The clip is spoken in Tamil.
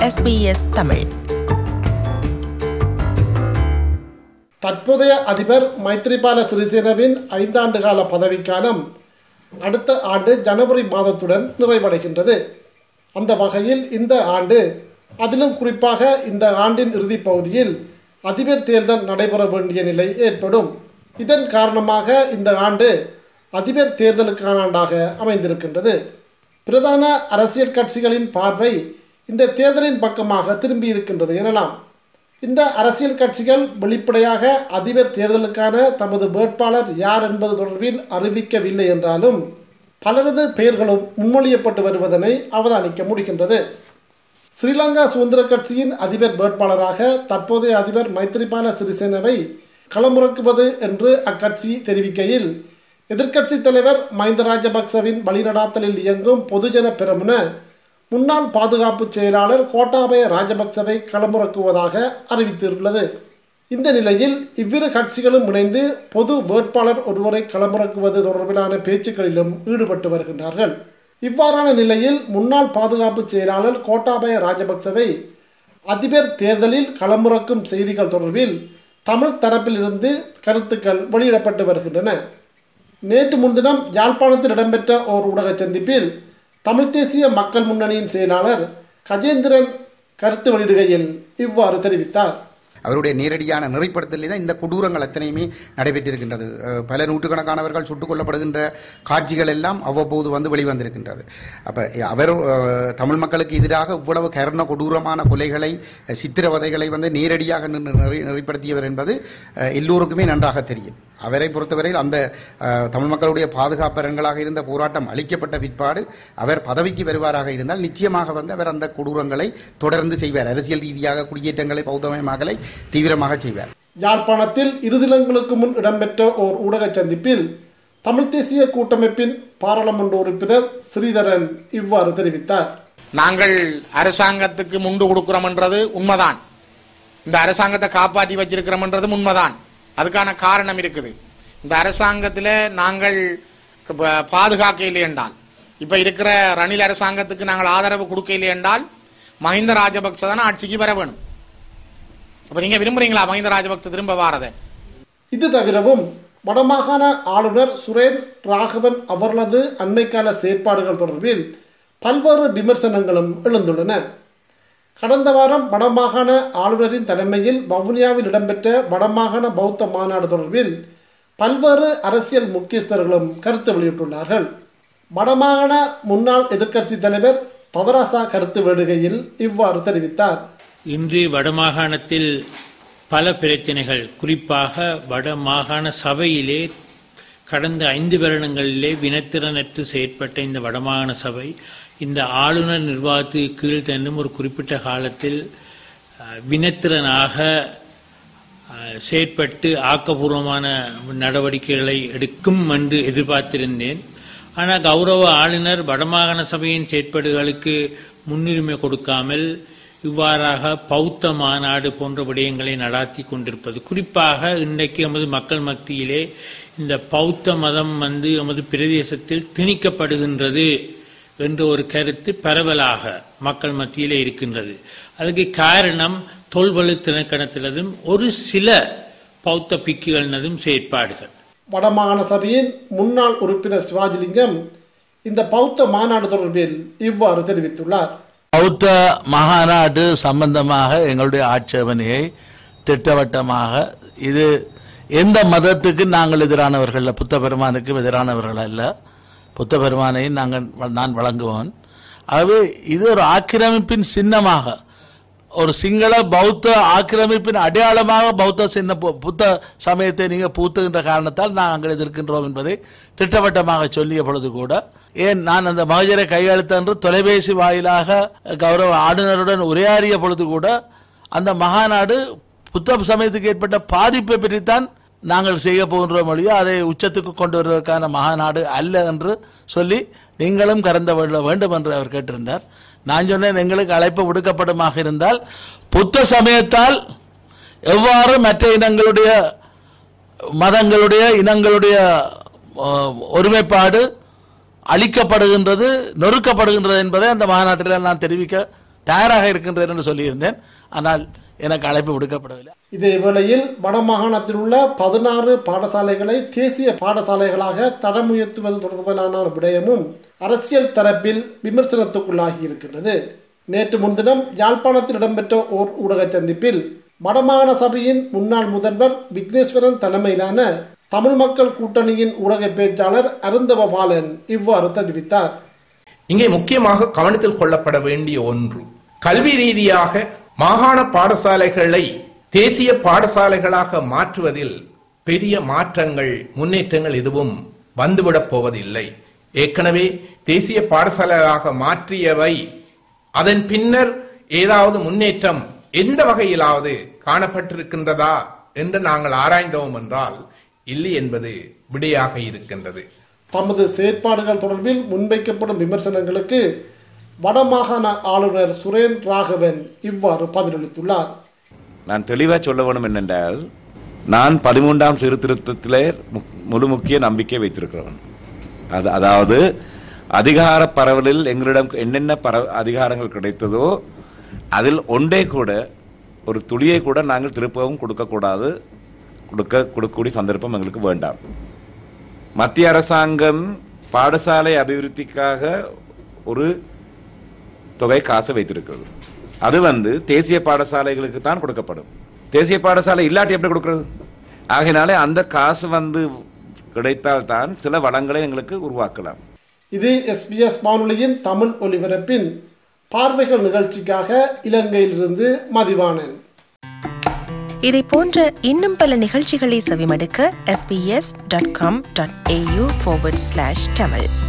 SBS தமிழ் தற்போதைய அதிபர் மைத்ரிபால சிறிசேனவின் ஐந்தாண்டு கால பதவிக்காலம் அடுத்த ஆண்டு ஜனவரி மாதத்துடன் நிறைவடைகின்றது அந்த வகையில் இந்த ஆண்டு அதிலும் குறிப்பாக இந்த ஆண்டின் இறுதிப் பகுதியில் அதிபர் தேர்தல் நடைபெற வேண்டிய நிலை ஏற்படும் இதன் காரணமாக இந்த ஆண்டு அதிபர் தேர்தலுக்கான ஆண்டாக அமைந்திருக்கின்றது பிரதான அரசியல் கட்சிகளின் பார்வை இந்த தேர்தலின் பக்கமாக திரும்பி இருக்கின்றது எனலாம் இந்த அரசியல் கட்சிகள் வெளிப்படையாக அதிபர் தேர்தலுக்கான தமது வேட்பாளர் யார் என்பது தொடர்பில் அறிவிக்கவில்லை என்றாலும் பலரது பெயர்களும் முன்மொழியப்பட்டு வருவதனை அவதானிக்க முடிகின்றது ஸ்ரீலங்கா சுதந்திர கட்சியின் அதிபர் வேட்பாளராக தற்போதைய அதிபர் மைத்ரிபால சிறிசேனவை களமுறக்குவது என்று அக்கட்சி தெரிவிக்கையில் எதிர்க்கட்சித் தலைவர் மஹிந்த ராஜபக்சவின் வழிநடாத்தலில் இயங்கும் பொதுஜன பெரமுன முன்னாள் பாதுகாப்பு செயலாளர் கோட்டாபய ராஜபக்சவை களமுறக்குவதாக அறிவித்துள்ளது இந்த நிலையில் இவ்விரு கட்சிகளும் இணைந்து பொது வேட்பாளர் ஒருவரை களமிறக்குவது தொடர்பிலான பேச்சுக்களிலும் ஈடுபட்டு வருகின்றார்கள் இவ்வாறான நிலையில் முன்னாள் பாதுகாப்பு செயலாளர் கோட்டாபய ராஜபக்சவை அதிபர் தேர்தலில் களமுறக்கும் செய்திகள் தொடர்பில் தமிழ் தரப்பிலிருந்து கருத்துக்கள் வெளியிடப்பட்டு வருகின்றன நேற்று முன்தினம் யாழ்ப்பாணத்தில் இடம்பெற்ற ஓர் ஊடக சந்திப்பில் தமிழ்த் தேசிய மக்கள் முன்னணியின் செயலாளர் கஜேந்திரன் கருத்து வெளியிடுகையில் இவ்வாறு தெரிவித்தார் அவருடைய நேரடியான நெறிப்படுத்தலில் தான் இந்த கொடூரங்கள் அத்தனையுமே நடைபெற்றிருக்கின்றது அஹ் பல நூற்றுக்கணக்கானவர்கள் சுட்டுக் கொல்லப்படுகின்ற காட்சிகள் எல்லாம் அவ்வப்போது வந்து வெளிவந்திருக்கின்றது அப்போ அவர் அஹ், தமிழ் மக்களுக்கு எதிராக இவ்வளவு கருண கொடூரமான கொலைகளை அஹ், சித்திரவதைகளை வந்து நேரடியாக நின்று நெறி- நெறிப்படுத்தியவர் என்பது அஹ், எல்லோருக்குமே நன்றாக தெரியும் அவரை பொறுத்தவரையில் அந்த அஹ், தமிழ் மக்களுடைய பாதுகாப்பரங்களாக இருந்த போராட்டம் அளிக்கப்பட்ட பிற்பாடு அவர் பதவிக்கு வருவாராக இருந்தால் நிச்சயமாக வந்து அவர் அந்த கொடூரங்களை தொடர்ந்து செய்வார் அரசியல் ரீதியாக குடியேற்றங்களை பௌத்தமயமாகலை தீவிரமாக செய்வார் யாழ்ப்பாணத்தில் இரு தினங்களுக்கு முன் இடம்பெற்ற ஓர் ஊடக சந்திப்பில் தமிழ்த் தேசிய கூட்டமைப்பின் பாராளுமன்ற உறுப்பினர் ஸ்ரீதரன் இவ்வாறு தெரிவித்தார் நாங்கள் அரசாங்கத்துக்கு முண்டு கொடுக்கிறோம்ன்றது உண்மைதான் இந்த அரசாங்கத்தை காப்பாற்றி வச்சிருக்கிறோம்ன்றது உண்மைதான் அதுக்கான காரணம் இருக்குது இந்த அரசாங்கத்தில் நாங்கள் ப- பாதுகாக்க இல்லை என்றால் இப்ப இருக்கிற ரணில் அரசாங்கத்துக்கு நாங்கள் ஆதரவு கொடுக்க இல்லை என்றால் மஹிந்த ராஜபக்ச தான் ஆட்சிக்கு வர வேணும் அப்ப நீங்க விரும்புறீங்களா மஹிந்த ராஜபக்ச திரும்ப வாரதை இது தவிரவும் வடமாகாண ஆளுநர் சுரேன் ராகவன் அவர்களது அண்மைக்கால செயற்பாடுகள் தொடர்பில் பல்வேறு விமர்சனங்களும் எழுந்துள்ளன கடந்த வாரம் வடமாகாண ஆளுநரின் தலைமையில் வவுனியாவில் இடம்பெற்ற வடமாகாண பௌத்த மாநாடு தொடர்பில் பல்வேறு அரசியல் முக்கியஸ்தர்களும் கருத்து வெளியிட்டுள்ளார்கள் வடமாகாண முன்னாள் எதிர்க்கட்சித் தலைவர் பவராசா கருத்து வெளியிடுகையில் இவ்வாறு தெரிவித்தார் இன்று வடமாகாணத்தில் பல பிரச்சனைகள் குறிப்பாக வடமாகாண சபையிலே கடந்த ஐந்து வருடங்களிலே வினத்திறனற்று செயற்பட்ட இந்த வடமாகாண சபை இந்த ஆளுநர் நிர்வாகத்துக்கு கீழ் தன்னும் ஒரு குறிப்பிட்ட காலத்தில் அஹ், வினத்திறனாக அஹ், செயற்பட்டு ஆக்கப்பூர்வமான நடவடிக்கைகளை எடுக்கும் என்று எதிர்பார்த்திருந்தேன் ஆனால் கௌரவ ஆளுநர் வடமாகாண சபையின் செயற்பாடுகளுக்கு முன்னுரிமை கொடுக்காமல் இவ்வாறாக பௌத்த மாநாடு போன்ற விடயங்களை நடாத்தி கொண்டிருப்பது குறிப்பாக இன்றைக்கு எமது மக்கள் மத்தியிலே இந்த பௌத்த மதம் வந்து எமது பிரதேசத்தில் திணிக்கப்படுகின்றது என்ற ஒரு கருத்து பரவலாக மக்கள் மத்தியிலே இருக்கின்றது அதுக்கு காரணம் தொல்வழு திணைக்கணத்தினதும் ஒரு சில பௌத்த பிக்குகளினதும் செயற்பாடுகள் வடமாகாண சபையின் முன்னாள் உறுப்பினர் சிவாஜிலிங்கம் இந்த பௌத்த மாநாடு தொடர்பில் இவ்வாறு தெரிவித்துள்ளார் பௌத்த மகாநாடு சம்பந்தமாக எங்களுடைய ஆட்சேபனையை திட்டவட்டமாக இது எந்த மதத்துக்கு நாங்கள் எதிரானவர்கள் அல்ல புத்த பெருமானுக்கும் எதிரானவர்கள் அல்ல புத்த பெருமானையும் நாங்கள் நான் வழங்குவோன் ஆகவே இது ஒரு ஆக்கிரமிப்பின் சின்னமாக ஒரு சிங்கள பௌத்த ஆக்கிரமிப்பின் அடையாளமாக பௌத்த சின்ன பு- புத்த சமயத்தை நீங்கள் பூத்துகின்ற காரணத்தால் நாங்கள் எதிர்க்கின்றோம் என்பதை திட்டவட்டமாக சொல்லிய பொழுது கூட ஏன் நான் அந்த மகஜரை கையெழுத்து என்று தொலைபேசி வாயிலாக கௌரவ ஆளுநருடன் உரையாடிய பொழுது கூட அந்த மகாநாடு புத்த சமயத்துக்கு ஏற்பட்ட பாதிப்பை பற்றித்தான் நாங்கள் செய்ய போகின்றோம் மொழியோ அதை உச்சத்துக்கு கொண்டு வருவதற்கான மகாநாடு அல்ல என்று சொல்லி நீங்களும் கறந்த கொள்ள வேண்டும் என்று அவர் கேட்டிருந்தார் நான் சொன்னேன் எங்களுக்கு அழைப்பு விடுக்கப்படுமாக இருந்தால் புத்த சமயத்தால் எவ்வாறு மற்ற இனங்களுடைய மதங்களுடைய இனங்களுடைய அஹ், ஒருமைப்பாடு அளிக்கப்படுகின்றது நொறுக்கப்படுகின்றது என்பதை அந்த மாநாட்டில் நான் தெரிவிக்க தயாராக இருக்கின்றேன் என்று சொல்லியிருந்தேன் ஆனால் எனக்கு அழைப்பு விடுக்கப்படவில்லை இதே வேளையில் வடமாகாணத்தில் உள்ள பதினாறு பாடசாலைகளை தேசிய பாடசாலைகளாக தரம் உயர்த்துவது தொடர்பான விடயமும் அரசியல் தரப்பில் விமர்சனத்துக்குள்ளாகி இருக்கின்றது நேற்று முன்தினம் யாழ்ப்பாணத்தில் இடம்பெற்ற ஓர் ஊடக சந்திப்பில் வடமாகாண சபையின் முன்னாள் முதல்வர் விக்னேஸ்வரன் தலைமையிலான தமிழ் மக்கள் கூட்டணியின் ஊடக பேச்சாளர் அருந்தவ பாலன் இவ்வாறு தெரிவித்தார் இங்கே முக்கியமாக கவனத்தில் கொள்ளப்பட வேண்டிய ஒன்று கல்வி ரீதியாக மாகாண பாடசாலைகளை தேசிய பாடசாலைகளாக மாற்றுவதில் பெரிய மாற்றங்கள் முன்னேற்றங்கள் எதுவும் வந்துவிடப் போவதில்லை ஏற்கனவே தேசிய பாடசாலைகளாக மாற்றியவை அதன் பின்னர் ஏதாவது முன்னேற்றம் எந்த வகையிலாவது காணப்பட்டிருக்கின்றதா என்று நாங்கள் ஆராய்ந்தோம் என்றால் இல்லை என்பது விடையாக இருக்கின்றது தமது செயற்பாடுகள் தொடர்பில் முன்வைக்கப்படும் விமர்சனங்களுக்கு வடமாகாண ஆளுநர் சுரேன் ராகவன் இவ்வாறு பதிலளித்துள்ளார் நான் தெளிவாக சொல்ல வேணும் என்னென்றால் நான் பதிமூன்றாம் சீர்திருத்தத்திலே மு- முழு முக்கிய நம்பிக்கை வைத்திருக்கிறவன் அது அதாவது அதிகார பரவலில் எங்களிடம் என்னென்ன பர அதிகாரங்கள் கிடைத்ததோ அதில் ஒன்றே கூட ஒரு துளியை கூட நாங்கள் திருப்பவும் கொடுக்கக்கூடாது கொடுக்க கொடுக்கக்கூடிய சந்தர்ப்பம் எங்களுக்கு வேண்டாம் மத்திய அரசாங்கம் பாடசாலை அபிவிருத்திக்காக ஒரு தொகை காசு வைத்திருக்கிறது அது வந்து தேசிய பாடசாலைகளுக்கு தான் கொடுக்கப்படும் தேசிய பாடசாலை இல்லாட்டி எப்படி கொடுக்கிறது ஆகையினாலே அந்த காசு வந்து கிடைத்தால் தான் சில வளங்களை எங்களுக்கு உருவாக்கலாம் இது எஸ்பிஎஸ் வானொலியின் தமிழ் ஒலிபரப்பின் பார்வைகள் நிகழ்ச்சிக்காக இலங்கையிலிருந்து மதிவாணன் இதை போன்ற இன்னும் பல நிகழ்ச்சிகளை செவிமடுக்க sbs.com.au forward slash tamil